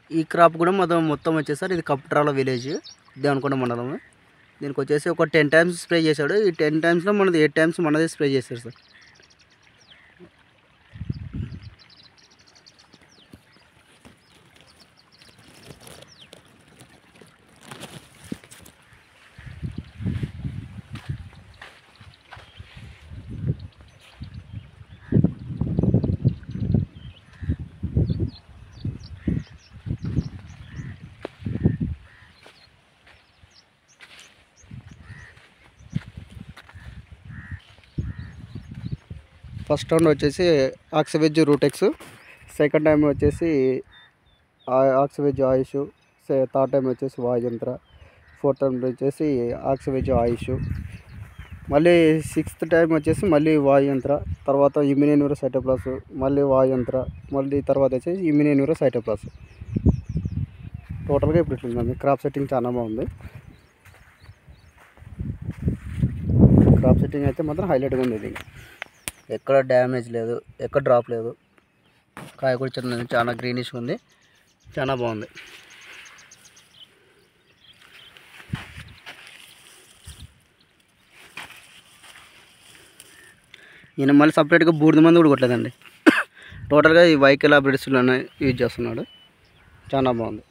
ఈ క్రాప్ కూడా మొత్తం మొత్తం వచ్చేసరి ఇది కప్ట్రాల విలేజ్ దేవనకొండ మండలం దీనికి వచ్చేసి ఒక టెన్ టైమ్స్ స్ప్రే చేశాడు ఈ టెన్ టైమ్స్లో మనది ఎయిట్ టైమ్స్ మనదే స్ప్రే చేశాడు సార్ ఫస్ట్ రౌండ్ వచ్చేసి ఆక్సివెజ్ రూటెక్స్ సెకండ్ టైం వచ్చేసి ఆ- ఆక్సివెజ్ ఆయుష్ సే- థర్డ్ టైం వచ్చేసి వాయుయంత్ర ఫోర్త్ టైం వచ్చేసి ఆక్సివెజ్ ఆయుష్ మళ్ళీ సిక్స్త్ టైం వచ్చేసి మళ్ళీ వాయుయంత్ర తర్వాత ఇమ్యూనియన్యూరో సైటోప్లాస్ మళ్ళీ వాయుయంత్ర మళ్ళీ తర్వాత వచ్చేసి ఇమ్యూనియన్యూరో సైటోప్లాస్ టోటల్గా ఇప్పుడు ఇట్లుందండి క్రాప్ సెట్టింగ్ చాలా బాగుంది క్రాప్ సెట్టింగ్ అయితే మాత్రం హైలైట్గా ఉంది ఇది ఎక్కడ డ్యామేజ్ లేదు ఎక్కడ డ్రాప్ లేదు కాయ కూడా చిన్న చాలా గ్రీనిష్గా ఉంది చాలా బాగుంది ఈయన మళ్ళీ సపరేట్గా బూడిద మంది కూడా కొట్టలేదండి టోటల్గా ఈ వైకల్ బ్రిడ్స్లోనే యూజ్ చేస్తున్నాడు చాలా బాగుంది